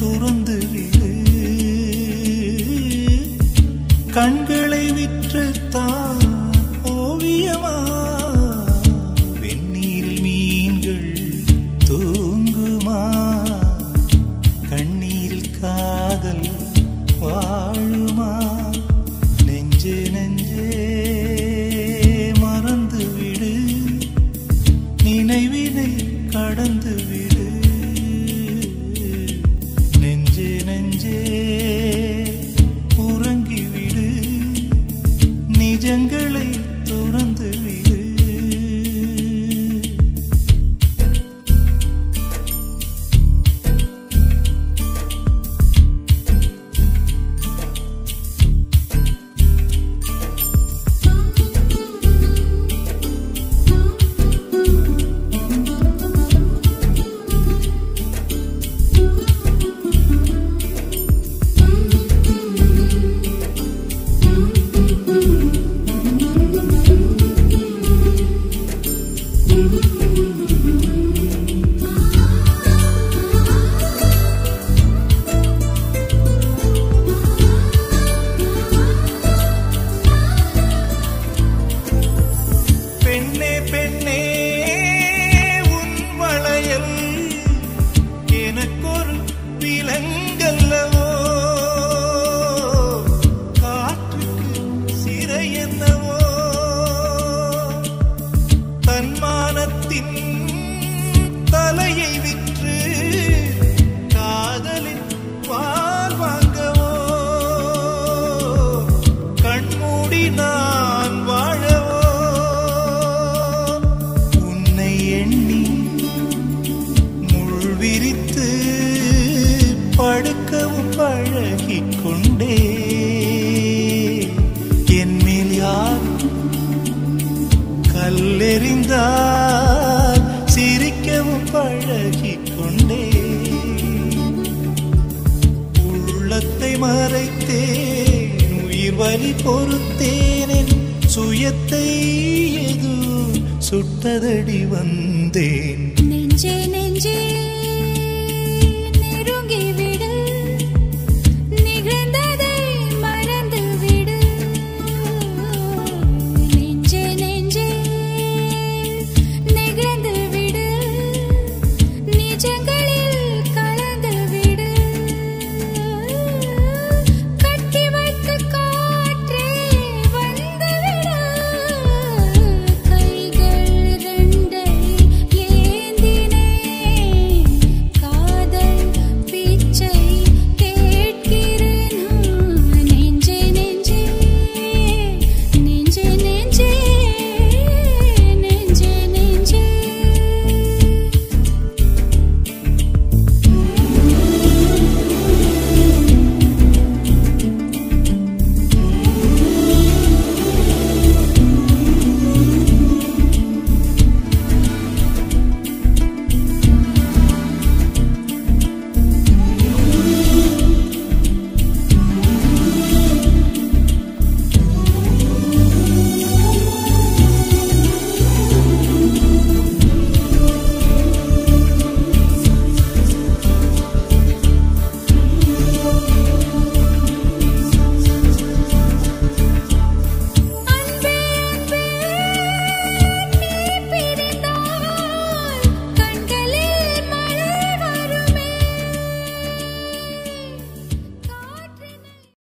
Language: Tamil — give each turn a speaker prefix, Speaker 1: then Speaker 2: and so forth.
Speaker 1: துறந்து விடு கண்களை விற்றுத்தான் ஓவியமா வெந்நீரில் மீன்கள் தூங்குமா கண்ணீரில் காதல் வாழுமா நெஞ்சே நெஞ்சே மறந்து விடு நினைவினை கடந்து விடு நெஞ்சே நெஞ்சே உறங்கி விடு நிஜங்களை துறந்து விடு பெண்ணே பெண்ணே உன் வளையல் எனக்கொரு விலங்கல்லவோ காற்றுக்கு சிறை என்னவோ தன்மானத்தின் தலையை விற்று காதலின் பால் வாங்கவோ கண்மூடி நான் வாழவோ உன்னை எண்ணி முள் விரித்து படுக்கவும் பழகிக் கொண்டே என் மேல் யார் கல்லெறிந்தால் சிரிக்கவும் பழகிக் கொண்டே உள்ளத்தை மறைத்தேன் உயிர் வலி பொறுத்தேனேன் சுயத்தை எது சுட்டதடி வந்தேன்
Speaker 2: நெஞ்சே நெஞ்சே